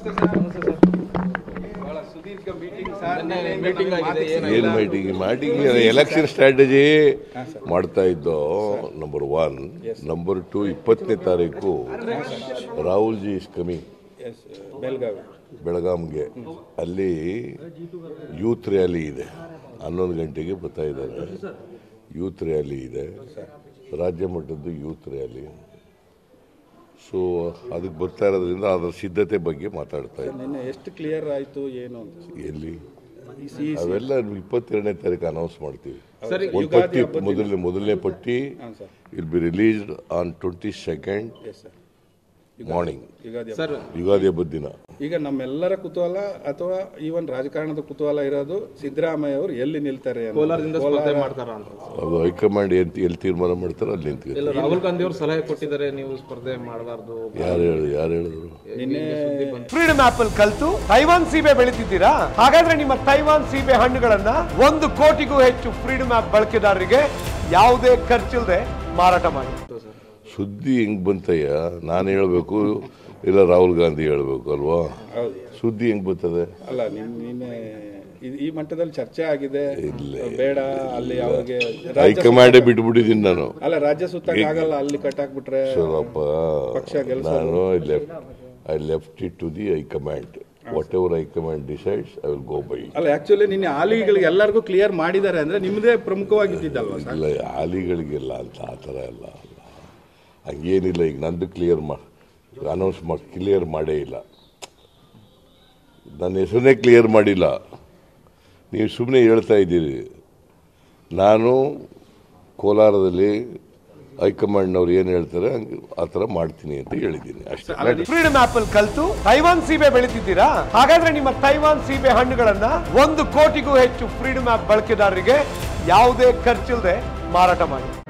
ಬಹಳ ಸುದೀರ್ಘ meeting sir meeting ಆಗಿದೆ ಏನು ಮೀಟಿಂಗ್ ಮೀಟಿಂಗ್ ಎಲೆಕ್ಷನ್ ಸ್ಟ್ರಾಟಜಿ ಮಾಡ್ತಾ ಇದ್ದೋ ನಂಬರ್ ಒನ್ ನಂಬರ್ ಟು ಇಪ್ಪತ್ತನೇ ತಾರೀಕು Rahul ji is coming yes Belagavi ಬೆಳಗಾಂಗೆ ಅಲ್ಲಿ ಯೂತ್ ರ್ಯಾಲಿ ಇದೆ ಹನ್ನೊಂದು ಗಂಟೆಗೆ ಬರ್ತಾ ಇದ್ದಾರೆ ಯೂತ್ ರ್ಯಾಲಿ ಇದೆ ರಾಜ್ಯ ಮಟ್ಟದ್ದು ಯೂತ್ ರ್ಯಾಲಿ ಸೊ ಅದಕ್ಕೆ ಬರ್ತಾ ಇರೋದ್ರಿಂದ ಅದರ ಸಿದ್ಧತೆ ಬಗ್ಗೆ ಮಾತಾಡ್ತಾ ಇದ್ದೆ ನಿನ್ನೆ ಎಷ್ಟು ಕ್ಲಿಯರ್ ಆಯ್ತು ಏನು ಅಂತ ಎಲ್ಲಿ ಈ ಸಿ- ಅವೆಲ್ಲ ಇಪ್ಪತ್ತೆರಡನೇ ತಾರೀಕು ಅನೌನ್ಸ್ ಮಾಡ್ತೀವಿ ಸರಿ ಒಂದು ಪಟ್ಟಿ ಮೊದಲನೇ ಮೊದಲನೇ ಪಟ್ಟಿ ಹಾಂ sir will be released on twenty second yes sir morning Ugadi ಹಬ್ಬ. ಸರ್ ಯುಗಾದಿ ಹಬ್ಬದ ದಿನ ಈಗ ನಮ್ಮೆಲ್ಲರ ಕುತೂಹಲ ಅಥವಾ ಈವನ್ ರಾಜಕಾರಣದ ಕುತೂಹಲ ಇರೋದು ಸಿದ್ದರಾಮಯ್ಯ ಅವರು ಎಲ್ಲಿ ನಿಲ್ತಾರೆ ಅಂತ. ಕೋಲಾರದಿಂದ ಸ್ಪರ್ಧೆ ಮಾಡ್ತಾರ ಅಂತ ಅದು ಹೈಕಮಾಂಡ್ ಎಲ್ಲಿ ಎಲ್ಲಿ ತೀರ್ಮಾನ ಮಾಡ್ತಾರೆ ಅಲ್ಲಿ ನಿಂತ್ಕೊಂಡು ಇಲ್ಲ ರಾಹುಲ್ ಗಾಂಧಿ ಅವರು ಸಲಹೆ ಕೊಟ್ಟಿದ್ದಾರೆ ನೀವು ಸ್ಪರ್ಧೆ ಮಾಡಬಾರ್ದು ಯಾರು ಹೇಳಿ ಯಾರು ಹೇಳಿದ್ರು ನಿನ್ನೆ ಫ್ರೀಡಮ್ ಆಪ್ ಅಲ್ಲಿ ಕಲ್ತು ತೈವಾನ್ ಸೀಬೆ ಬೆಳಿತಿದ್ದೀರಾ ಹಾಗಾದ್ರೆ ನಿಮ್ಮ ತೈವಾನ್ ಸೀಬೆ ಹಣ್ಣುಗಳನ್ನ ಒಂದು ಕೋಟಿಗೂ ಹೆಚ್ಚು ಫ್ರೀಡಮ್ ಆಪ್ ಬಳಕೆದಾರರಿಗೆ ಯಾವುದೇ ಖರ್ಚಿಲ್ಲದೆ ಮಾರಾಟ ಮಾಡಿ ಸುದ್ದಿ ಹೆಂಗ್ ಬಂತಯ್ಯ ನಾನು ಹೇಳ್ಬೇಕು ಇಲ್ಲ ರಾಹುಲ್ ಗಾಂಧಿ ಹೇಳ್ಬೇಕು ಅಲ್ವಾ ಹೌದು ಸುದ್ದಿ ಹೆಂಗ್ ಬರ್ತದೆ ಅಲ್ಲ ನಿನ್ ನಿನ್ನೆ ಇದ್- ಈ ಮಟ್ಟದಲ್ಲಿ ಚರ್ಚೆ ಆಗಿದೆ ಇಲ್ಲ. ಬೇಡ ಅಲ್ಲಿ ಅವ್ರಿಗೆ ರಾಜ್ಯ ಹೈಕಮಾಂಡೇ ಬಿಟ್ಬಿಟ್ಟಿದ್ದೀನಿ ನಾನು ಅಲ್ಲ ರಾಜ್ಯ ಸುತ್ತಕ್ಕೆ ಆಗಲ್ಲ ಅಲ್ಲಿ ಕಟ್ಟಾಕ್ಬಿಟ್ರೆ ಸ್ವಲ್ಪ ಪಕ್ಷ ಗೆಲ್ಸೋದು. ನಾನು I left I left it to the high command whatever high command decides I will go by ಅಲ್ಲ ಆಕ್ಚುಲಿ ನಿನ್ನೆ ಆಲಿಗಳಿಗೆ ಎಲ್ಲರಿಗೂ ಕ್ಲಿಯರ್ ಮಾಡಿದ್ದಾರೆ ಅಂದ್ರೆ ನಿಮ್ದೇ ಪ್ರಮುಖವಾಗಿದ್ದಲ್ವಾ ಸರ್ ಇಲ್ಲ ಆಲಿಗಳಿಗೆಲ್ಲ ಅಂತ ಆ ಥರ ಎಲ್ಲ ಅಲ್ಲ ಹಂಗೇನಿಲ್ಲ ಈಗ ನಂದು ಕ್ಲಿಯರ್ ಮಾ ಅನೌನ್ಸ್ ಮಾಡಿ ಕ್ಲಿಯರ್ ಮಾಡೇ ಇಲ್ಲ ನನ್ನ ಹೆಸರನ್ನೇ ಕ್ಲಿಯರ್ ಮಾಡಿಲ್ಲ ನೀವು ಸುಮ್ಮನೆ ಹೇಳ್ತಾ ಇದ್ದೀರಿ ನಾನು ಕೋಲಾರದಲ್ಲಿ ಹೈಕಮಾಂಡ್ನವ್ರು ಏನು ಹೇಳ್ತಾರೆ ಹಂಗೆ ಆ ಥರ ಮಾಡ್ತೀನಿ ಅಂತ ಹೇಳಿದ್ದೀನಿ ಅಷ್ಟೇ ಫ್ರೀಡಮ್ ಆಪ್ ಅಲ್ಲಿ ಕಲ್ತು ತೈವಾನ್ ಸೀಬೆ ಬೆಳಿತಿದ್ದೀರಾ ಹಾಗಾದ್ರೆ ನಿಮ್ಮ ತೈವಾನ್ ಸೀಬೆ ಹಣ್ಣುಗಳನ್ನ ಒಂದು ಕೋಟಿಗೂ ಹೆಚ್ಚು ಫ್ರೀಡಮ್ ಆಪ್ ಬಳಕೆದಾರರಿಗೆ ಯಾವುದೇ ಖರ್ಚಿಲ್ಲದೆ ಮಾರಾಟ ಮಾಡಿ